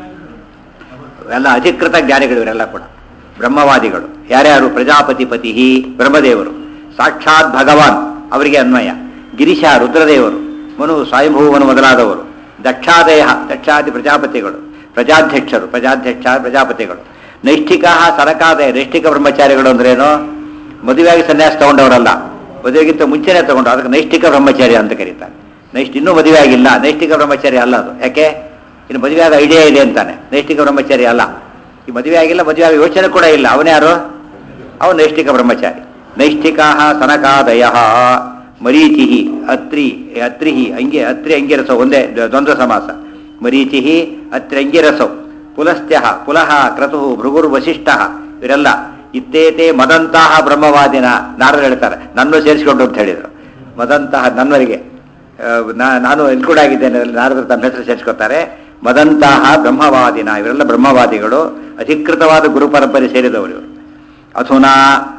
ಎಲ್ಲ ಅಧಿಕೃತ ಜ್ಞಾನಿಗಳು ಇವರೆಲ್ಲ ಕೂಡ ಬ್ರಹ್ಮವಾದಿಗಳು ಯಾರ್ಯಾರು ಪ್ರಜಾಪತಿ ಪತಿ ಬ್ರಹ್ಮದೇವರು ಸಾಕ್ಷಾತ್ ಭಗವಾನ್ ಅವರಿಗೆ ಅನ್ವಯ ಗಿರೀಶ ರುದ್ರದೇವರು ಮನು ಸ್ವಯಂಭೂವನು ಮೊದಲಾದವರು ದಕ್ಷಾದಯ ದಕ್ಷಾದಿ ಪ್ರಜಾಪತಿಗಳು ಪ್ರಜಾಧ್ಯಕ್ಷರು ಪ್ರಜಾಧ್ಯಕ್ಷ ಪ್ರಜಾಪತಿಗಳು ನೈಷ್ಠಿಕಾ ಸರಕಾದಯ ನೈಷ್ಠಿಕ ಬ್ರಹ್ಮಚಾರಿಗಳು ಅಂದ್ರೇನು ಮದುವೆಯಾಗಿ ಸನ್ಯಾಸ ತಗೊಂಡವರಲ್ಲ ಮದುವೆಗಿಂತ ಮುಂಚೆನೇ ತಗೊಂಡು ಅದಕ್ಕೆ ನೈಷ್ಠಿಕ ಬ್ರಹ್ಮಚಾರಿ ಅಂತ ಕರೀತಾರೆ ನೈಷ್ಠ ಇನ್ನೂ ಮದುವೆ ಆಗಿಲ್ಲ ನೈಷ್ಠಿಕ ಬ್ರಹ್ಮಚಾರಿ ಅಲ್ಲ ಅದು ಯಾಕೆ ಇನ್ನು ಮದುವೆ ಆದ ಐಡಿಯಾ ಇದೆ ಅಂತಾನೆ ನೈಷ್ಠಿಕ ಬ್ರಹ್ಮಚಾರಿ ಅಲ್ಲ ಈ ಮದುವೆ ಆಗಿಲ್ಲ ಮದುವೆ ಆಗ ಯೋಚನೆ ಕೂಡ ಇಲ್ಲ ಅವನ್ಯಾರು ಅವನು ನೈಷ್ಠಿಕ ಬ್ರಹ್ಮಚಾರಿ ನೈಷ್ಠಿಕಾ ಸನಕಾದಯ ಮರೀಚಿ ಅತ್ರಿ ಅತ್ರಿ ಅಂಗಿ ಅತ್ರಿ ಅಂಗಿರಸೌ ಒಂದೇ ದ್ವಂದ್ವ ಸಮಾಸ ಮರೀಚಿ ಅತ್ರಿ ಅಂಗಿರಸೌ ಪುಲಸ್ತ್ಯ ಪುಲಃ ಕ್ರತು ಭೃಗುರ್ ವಶಿಷ್ಠ ಇವರೆಲ್ಲ ಇತ್ತೇತೆ ಮದಂತಹ ಬ್ರಹ್ಮವಾದಿನ ನಾರದರು ಹೇಳ್ತಾರೆ ನನ್ನ ಸೇರಿಸಿಕೊಂಡು ಅಂತ ಹೇಳಿದರು ಮದಂತಹ ನನ್ನವರಿಗೆ ಆ, ನಾ- ನಾನು ಇನ್ಕ್ಲೂಡ್ ಆಗಿದ್ದೇನೆ ಅದರಲ್ಲಿ ನಾರದರು ತಮ್ಮ ಹೆಸರು ಸೇರಿಸ್ಕೊತಾರೆ ಮದಂತಹ ಬ್ರಹ್ಮವಾದಿನ ಇವರೆಲ್ಲ ಬ್ರಹ್ಮವಾದಿಗಳು ಅಧಿಕೃತವಾದ ಗುರು ಪರಂಪರೆ ಸೇರಿದವರು ಇವರು ಅಧುನಾ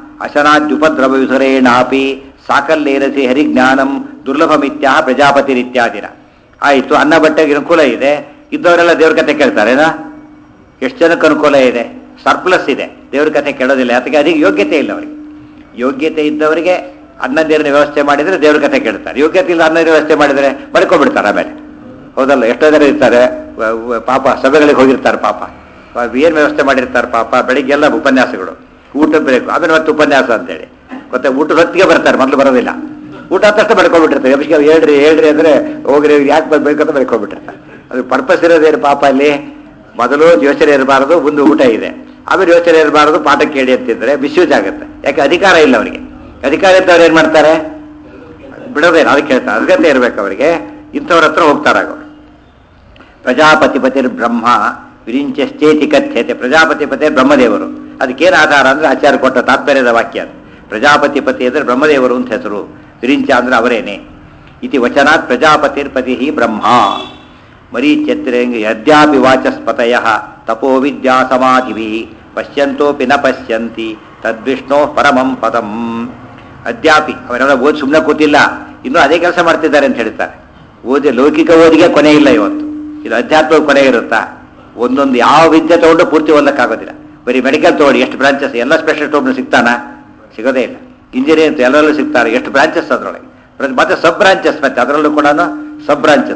ಅಶನಾದ್ಯುಪದ್ರವಯುಧರೇಣಾಪಿ ಸಾಕಲ್ಲೇರಸಿ ಹರಿಜ್ಞಾನಂ ದುರ್ಲಭಮಿತ್ಯಾಹ ಪ್ರಜಾಪತಿರಿತ್ಯಾದಿನ ಆಯಿತು ಅನ್ನ ಬಟ್ಟೆಗೆ ಅನುಕೂಲ ಇದೆ ಇದ್ದವರೆಲ್ಲ ದೇವ್ರ ಕತೆ ಕೇಳ್ತಾರೇನಾ ಎಷ್ಟು ಜನಕ್ಕೆ ಅನುಕೂಲ ಇದೆ ಸರ್ಪ್ಲಸ್ ಇದೆ ದೇವ್ರ ಕತೆ ಕೇಳೋದಿಲ್ಲ ಅದಕ್ಕೆ ಅದಕ್ಕೆ ಯೋಗ್ಯತೆ ಇಲ್ಲ ಅವರಿಗೆ ಯೋಗ್ಯತೆ ಇದ್ದವರಿಗೆ ಅನ್ನ ನೀರಿನ ವ್ಯವಸ್ಥೆ ಮಾಡಿದರೆ ದೇವ್ರ ಕತೆ ಕೇಳ್ತಾರೆ ಯೋಗ್ಯತೆ ಇಲ್ಲ ಅನ್ನ ನೀರಿನ ವ್ಯವಸ್ಥೆ ಮಾಡಿದರೆ ಮಡ್ಕೊಂಡ್ಬಿಡ್ತಾರೆ ಆಮೇಲೆ ಹೌದಲ್ಲ ಎಷ್ಟೋ ಜನ ಇರ್ತಾರೆ ವ- ವ- ಪಾಪ ಸಭೆಗಳಿಗೆ ಹೋಗಿರ್ತಾರೆ ಪಾಪ ಏನು ವ್ಯವಸ್ಥೆ ಮಾಡಿರ್ತಾರೆ ಪಾಪ ಬೆಳಿಗ್ಗೆಲ್ಲ ಉಪನ್ಯಾಸಗಳು ಊಟದ ಬೇಕು ಆಮೇಲೆ ಮತ್ತೆ ಉಪನ್ಯಾಸ ಅಂತೇಳಿ ಮತ್ತೆ ಊಟದ ಹೊತ್ತಿಗೆ ಬರ್ತಾರೆ ಮೊದಲು ಬರೋದಿಲ್ಲ ಊಟ ಆದ ತಕ್ಷಣ ಬೆಳ್ಕೊಂಡ್ಬಿಟ್ಟಿರ್ತಾರೆ ಅಭಿಷೇಕ ಹೇಳ್ರಿ ಹೇಳ್ರಿ ಅಂದರೆ ಹೋಗ್ರಿ ಯಾಕೆ ಬರ್ಬೇಕು ಅಂತ ಬೆಳ್ಕೊಂಡ್ಬಿಟ್ಟಿರ್ತಾರೆ ಅದು ಪರ್ಪಸ್ ಇರೋದೇನು ಪಾಪ ಅಲ್ಲಿ ಮೊದಲು ಯೋಚನೆ ಇರಬಾರದು ಮುಂದೆ ಊಟ ಇದೆ ಆಮೇಲೆ ಯೋಚನೆ ಇರಬಾರದು ಪಾಠ ಕೇಳಿ ಅಂತಿದ್ರೆ ಮಿಸ್ಯೂಸ್ ಆಗುತ್ತೆ ಯಾಕೆ ಅಧಿಕಾರ ಇಲ್ಲ ಅವರಿಗೆ ಅಧಿಕಾರ ಇದ್ದವ್ರು ಏನು ಮಾಡ್ತಾರೆ ಬಿಡೋದೇನು ಅದಕ್ಕೆ ಹೇಳ್ತಾರೆ ಅರ್ಹತೆ ಇರಬೇಕು ಅವರಿಗೆ ಇಂಥವ್ರ ಹತ್ರ ಹೋಗ್ತಾರಾಗವ್ರು ಪ್ರಜಾಪತಿಪತಿರ್ ಬ್ರಹ್ಮ ವಿರಿಂಚಶ್ಚೇತಿ ಕಥ್ಯತೆ ಪ್ರಜಾಪತಿಪತಿ ಬ್ರಹ್ಮದೇವರು ಅದಕ್ಕೇನು ಆಧಾರ ಅಂದರೆ ಆಚಾರ್ಯ ಕೊಟ್ಟ ತಾತ್ಪರ್ಯದ ವಾಕ್ಯ ಅದು ಪ್ರಜಾಪತಿಪತಿ ಅಂದರೆ ಬ್ರಹ್ಮದೇವರು ಅಂತ ಹೆಸರು ವಿರಿಂಚ ಅಂದರೆ ಅವರೇನೆ ಇತಿ ವಚನಾತ್ ಪ್ರಜಾಪತಿರ್ಪತಿ ಬ್ರಹ್ಮ ಮರೀಚ್ಯತ್ರೇಂಗ ಯದ್ಯಾಪಿ ವಾಚಸ್ಪತಯ ತಪೋ ವಿದ್ಯಾ ಸಮಾಧಿಭಿ ಪಶ್ಯಂತೋಪಿ ನ ಪಶ್ಯಂತಿ ತದ್ವಿಷ್ಣೋ ಪರಮಂ ಪದಂ ಅದ್ಯಾಪಿ ಅವರೆಲ್ಲ ಓದಿ ಸುಮ್ಮನೆ ಕೂತಿಲ್ಲ ಇನ್ನೂ ಅದೇ ಕೆಲಸ ಮಾಡ್ತಿದ್ದಾರೆ ಅಂತ ಹೇಳ್ತಾರೆ ಓದಿ ಲೌಕಿಕ ಓದಿಗೆ ಕೊನೆ ಇಲ್ಲ ಇವತ್ತು ಇದು ಅಧ್ಯಾತ್ಮದ ಕೊನೆ ಇರುತ್ತಾ ಒಂದೊಂದು ಯಾವ ವಿದ್ಯೆ ತಗೊಂಡು ಪೂರ್ತಿ ಓದಕ್ಕಾಗೋದಿಲ್ಲ ಬರೀ ಮೆಡಿಕಲ್ ತಗೊಳ್ಳಿ ಎಷ್ಟು ಬ್ರಾಂಚಸ್ ಎಲ್ಲ ಸ್ಪೆಷಲಿಸ್ಟ್ ಒಬ್ಬನು ಸಿಗ್ತಾನಾ ಸಿಗೋದೇ ಇಲ್ಲ ಇಂಜಿನಿಯರ್ ಎಲ್ಲರಲ್ಲೂ ಸಿಗ್ತಾರೆ ಎಷ್ಟು ಬ್ರಾಂಚಸ್ ಅದರೊಳಗೆ ಪ್ರತಿ- ಮತ್ತೆ ಸಬ್ ಬ್ರಾಂಚಸ್ ಮತ್ತೆ ಅದರಲ್ಲೂ ಕೂಡ ಸಬ್ ಬ್ರಾಂಚಸ್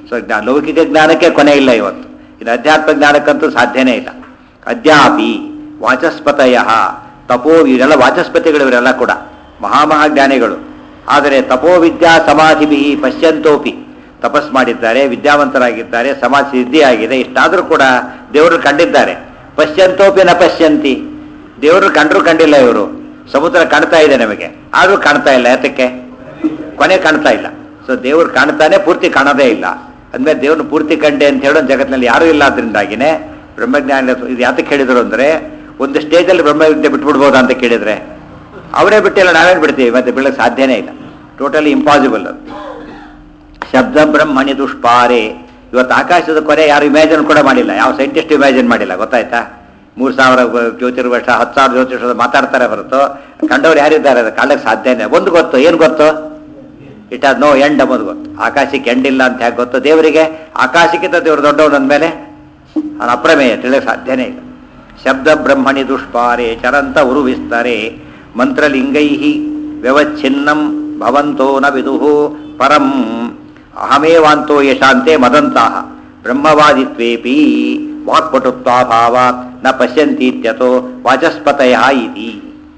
ಸೊ ಜ್ಞಾ ಲೌಕಿಕ ಜ್ಞಾನಕ್ಕೆ ಕೊನೆ ಇಲ್ಲ ಇವತ್ತು ಇನ್ನು ಅಧ್ಯಾತ್ಮ ಜ್ಞಾನಕ್ಕಂತೂ ಸಾಧ್ಯನೇ ಇಲ್ಲ ಅದ್ಯಾಪಿ ವಾಚಸ್ಪತಯ ತಪೋ ಇವರೆಲ್ಲ ವಾಚಸ್ಪತಿಗಳು ಇವರೆಲ್ಲ ಕೂಡ ಮಹಾಮಹಾಜ್ಞಾನಿಗಳು ಆದರೆ ತಪೋವಿದ್ಯಾ ಸಮಾಧಿಭಿ ಪಶ್ಯಂತೋಪಿ ತಪಸ್ ಮಾಡಿದ್ದಾರೆ ವಿದ್ಯಾವಂತರಾಗಿದ್ದಾರೆ ಸಮಾಜ ಸಿದ್ಧಿಯಾಗಿದೆ ಇಷ್ಟಾದರೂ ಕೂಡ ದೇವರು ಕಂಡಿದ್ದಾರೆ ಪಶ್ಯಂತೋಪಿ ನ ಪಶ್ಯಂತಿ ದೇವರು ಕಂಡ್ರು ಕಂಡಿಲ್ಲ ಇವರು ಸಮುದ್ರ ಕಾಣ್ತಾ ಇದೆ ನಮಗೆ ಆದರೂ ಕಾಣ್ತಾ ಇಲ್ಲ ಯಾತಕ್ಕೆ ಕೊನೆ ಕಾಣ್ತಾ ಇಲ್ಲ ಸೊ ದೇವ್ರು ಕಾಣ್ತಾನೆ ಪೂರ್ತಿ ಕಾಣೋದೇ ಇಲ್ಲ ಅಂದ್ಮೇಲೆ ದೇವ್ರನ್ನ ಪೂರ್ತಿ ಕಂಡೆ ಅಂತ ಹೇಳೋ ಜಗತ್ತಿನಲ್ಲಿ ಯಾರೂ ಇಲ್ಲ ಅದರಿಂದಾಗಿನೇ ಬ್ರಹ್ಮಜ್ಞಾನ ಇದು ಯಾತಕ್ಕೆ ಹೇಳಿದ್ರು ಅಂದರೆ ಒಂದು ಸ್ಟೇಜಲ್ಲಿ ಬ್ರಹ್ಮವಿದ್ಯೆ ಬಿಟ್ಬಿಡ್ಬೋದಾ ಅಂತ ಕೇಳಿದ್ರೆ ಅವರೇ ಬಿಟ್ಟಿಲ್ಲ ನಾವೇನು ಬಿಡ್ತೀವಿ ಮತ್ತೆ ಬೀಳಕ್ಕೆ ಸಾಧ್ಯನೇ ಇಲ್ಲ ಟೋಟಲಿ ಇಂಪಾಸಿಬಲ್ ಅದು ಶಬ್ದ ಬ್ರಹ್ಮಣಿ ದುಷ್ಪಾರೆ ಇವತ್ತು ಆಕಾಶದ ಕೊನೆ ಯಾರು ಇಮ್ಯಾಜಿನ್ ಕೂಡ ಮಾಡಿಲ್ಲ ಯಾವ ಸೈಂಟಿಸ್ಟ್ ಇಮ್ಯಾಜಿನ್ ಮಾಡಿಲ್ಲ ಗೊತ್ತಾಯ್ತಾ ಮೂರು ಸಾವಿರ ಜ್ಯೋತಿರ್ವರ್ಷ ಹತ್ತು ಸಾವಿರ ಜ್ಯೋತಿಷ ಮಾತಾಡ್ತಾರೆ ಹೊರತು ಕಂಡವ್ರು ಯಾರಿದ್ದಾರೆ ಅದು ಕಾಣಕ್ಕೆ ಸಾಧ್ಯನೇ ಒಂದು ಗೊತ್ತು ಏನು ಗೊತ್ತು ಇಟ್ ಆಸ್ ನೋ ಎಂಡ್ ಅಂಬುದು ಗೊತ್ತು ಆಕಾಶಕ್ಕೆ ಎಂಡ್ ಇಲ್ಲ ಅಂತ ಯಾಕೆ ಗೊತ್ತು ದೇವರಿಗೆ ಆಕಾಶಕ್ಕಿಂತ ದೇವರು ದೊಡ್ಡವನು ಅಂದಮೇಲೆ ಅವನ ಅಪ್ರಮೇಯ ತಿಳಿಯಕ್ಕೆ ಸಾಧ್ಯನೇ ಇಲ್ಲ ಶಬ್ದ ಬ್ರಹ್ಮಣಿ ದುಷ್ಪಾರೆ ಚರಂತ ಉರುವಿಸ್ತಾರೆ ಮಂತ್ರಲಿಂಗೈ ವ್ಯವಚ್ಛಿನ್ನಂ ಭವಂತೋ ನ ವಿದುಹು ಪರಂ ಅಹಮೇವಾಂತೋ ಯಶಾಂತೆ ಮದಂತಹ ಬ್ರಹ್ಮವಾದಿತ್ವೇಪಿ ವಾಕ್ಪಟುತ್ವಾಭಾವಾತ್ ನ ಪಶ್ಯಂತೀತ್ಯತೋ ವಾಚಸ್ಪತಯ ಇತಿ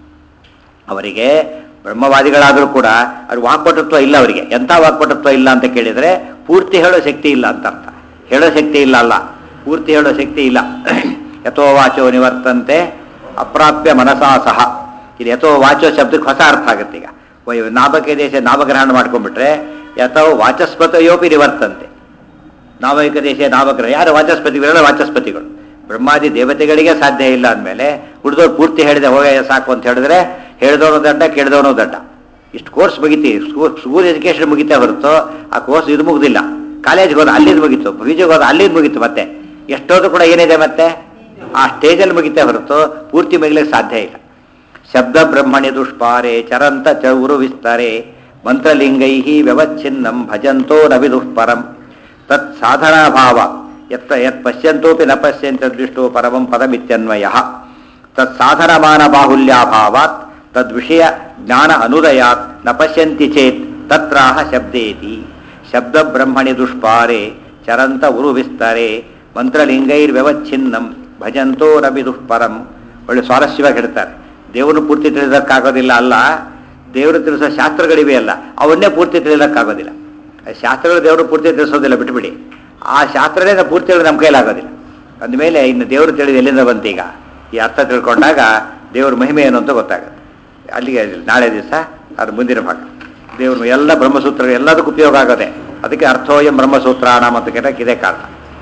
ಅವರಿಗೆ ಬ್ರಹ್ಮವಾದಿಗಳಾದರೂ ಕೂಡ ಅವ್ರ ವಾಕ್ಪಟುತ್ವ ಇಲ್ಲ ಅವರಿಗೆ ಎಂಥ ವಾಕ್ಪಟುತ್ವ ಇಲ್ಲ ಅಂತ ಕೇಳಿದರೆ ಪೂರ್ತಿ ಹೇಳೋ ಶಕ್ತಿ ಇಲ್ಲ ಅಂತ ಅರ್ಥ ಹೇಳೋ ಶಕ್ತಿ ಇಲ್ಲ ಅಲ್ಲ ಪೂರ್ತಿ ಹೇಳೋ ಶಕ್ತಿ ಇಲ್ಲ ಯಥೋ ವಾಚೋ ನಿವರ್ತಂತೆ ಅಪ್ರಾಪ್ಯ ಮನಸಾ ಸಹ ಇದು ಯಥೋ ವಾಚೋ ಶಬ್ದಕ್ಕೆ ಹೊಸ ಅರ್ಥ ಆಗುತ್ತೆ ಈಗ ವೈ- ನಾಭಕ ದೇಶ ನಾಭಗ್ರಹಣ ಮಾಡ್ಕೊಂಡ್ಬಿಟ್ರೆ ಯಥೋ ವಾಚಸ್ಪತಯೋಪಿ ನಿವರ್ತಂತೆ ನಾವೈಕ ದೇಶ ನಾವಗ್ರಹ ಯಾರು ವಾಚಸ್ಪತಿಗಳೆಲ್ಲ ವಾಚಸ್ಪತಿಗಳು ಬ್ರಹ್ಮಾದಿ ದೇವತೆಗಳಿಗೆ ಸಾಧ್ಯ ಇಲ್ಲ ಅಂದಮೇಲೆ ಉಳಿದವ್ರು ಪೂರ್ತಿ ಹೇಳಿದೆ ಹೋಗ ಸಾಕು ಅಂತ ಹೇಳಿದ್ರೆ ಹೇಳಿದವನು ದಡ್ಡ ಕೇಳಿದವನು ದಡ್ಡ ಇಷ್ಟು ಕೋರ್ಸ್ ಮುಗಿತಿ ಸ್ಕೂಲ್ ಎಜುಕೇಶನ್ ಮುಗಿತಾ ಹೊರತು ಆ ಕೋರ್ಸ್ ಇದು ಮುಗ್ದಿಲ್ಲ ಕಾಲೇಜ್ಗೆ ಹೋದ ಅಲ್ಲಿದ್ದು ಮುಗೀತು ಬೀಜಿಗೆ ಹೋದ ಅಲ್ಲಿದ್ದು ಮುಗೀತು ಮತ್ತೆ ಎಷ್ಟೋದು ಕೂಡ ಏನಿದೆ ಮತ್ತೆ ಆ ಸ್ಟೇಜಲ್ಲಿ ಮುಗಿತಾ ಹೊರತು ಪೂರ್ತಿ ಮುಗಿಲಿಕ್ಕೆ ಸಾಧ್ಯ ಇಲ್ಲ ಶಬ್ದ ಬ್ರಹ್ಮಣಿ ದುಷ್ಪಾರೆ ಚರಂತ ಚೌರು ವಿಸ್ತಾರೆ ಮಂತ್ರಲಿಂಗೈ ವ್ಯವಚ್ಛಿನ್ನಂ ಭಜಂತೋ ನವಿದುಃ ಪರಂ ತತ್ ಸಾಧನಾಭಾವ ಯತ್ ಯತ್ ಪಶ್ಯಂತೋಪಿ ನ ಪಶ್ಯಂತದೃಷ್ಟೋ ಪರಮಂ ಪದಮಿತ್ಯನ್ವಯ ತತ್ ಸಾಧನಮಾನ ಬಾಹುಲ್ಯಾಭಾವಾತ್ ತದ್ವಿಷಯ ಜ್ಞಾನ ಅನುದಯಾತ್ ನ ಪಶ್ಯಂತಿ ಚೇತ್ ತತ್ರಾಹ ಶಬ್ದೇತಿ ಶಬ್ದ ಬ್ರಹ್ಮಣಿ ದುಷ್ಪಾರೆ ಚರಂತ ಉರು ವಿಸ್ತರೆ ಮಂತ್ರಲಿಂಗೈರ್ವ್ಯವಚ್ಛಿನ್ನಂ ಭಜಂತೋ ರಬಿದುಃ ಪರಂ ಒಳ್ಳೆ ಸ್ವಾರಸ್ಯವಾಗಿ ಹೇಳ್ತಾರೆ ದೇವರನ್ನು ಪೂರ್ತಿ ತಿಳಿದಕ್ಕಾಗೋದಿಲ್ಲ ಅಲ್ಲ ದೇವರು ತಿಳಿಸೋ ಶಾಸ್ತ್ರಗಳಿವೆ ಅಲ್ಲ ಅವನ್ನೇ ಪೂರ್ತಿ ತಿಳಿದಕ್ಕಾಗೋದಿಲ್ಲ ಆ ಶಾಸ್ತ್ರಗಳು ದೇವರು ಪೂರ್ತಿ ತಿಳಿಸೋದಿಲ್ಲ ಬಿಟ್ಬಿಡಿ ಆ ಶಾಸ್ತ್ರನೇ ನಾವು ಪೂರ್ತಿ ತಿಳಿದು ನಮ್ಮ ಕೈಲಾಗೋದಿಲ್ಲ ಅಂದಮೇಲೆ ಇನ್ನು ದೇವರು ತಿಳಿದು ಎಲ್ಲಿಂದ ಬಂತೀಗ ಈ ಅರ್ಥ ತಿಳ್ಕೊಂಡಾಗ ದೇವ್ರ ಮಹಿಮೆ ಏನು ಅಂತ ಗೊತ್ತಾಗುತ್ತೆ ಅಲ್ಲಿಗೆ ನಾಳೆ ದಿವಸ ಅದು ಮುಂದಿನ ಭಾಗ ದೇವರು ಎಲ್ಲ ಬ್ರಹ್ಮಸೂತ್ರಗಳು ಎಲ್ಲದಕ್ಕೂ ಉಪಯೋಗ ಆಗೋದೆ ಅದಕ್ಕೆ ಅರ್ಥೋಯಂ ಬ್ರಹ್ಮಸೂತ್ರಾಣ ಅಂತ ಕೇಳಕ್ಕೆ ಇದೇ ಕಾರಣ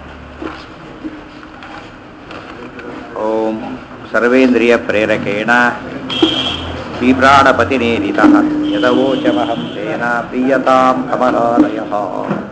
ಓಂ ಸರ್ವೇಂದ್ರಿಯ ಪ್ರೇರಕೇಣ ಶ್ರೀಪ್ರಾಣಪತಿನೇರಿತಃ ಯದವೋಚಮಹಂ ತೇನ ಪ್ರೀಯತಾಂ ಕಮಲಾಲಯ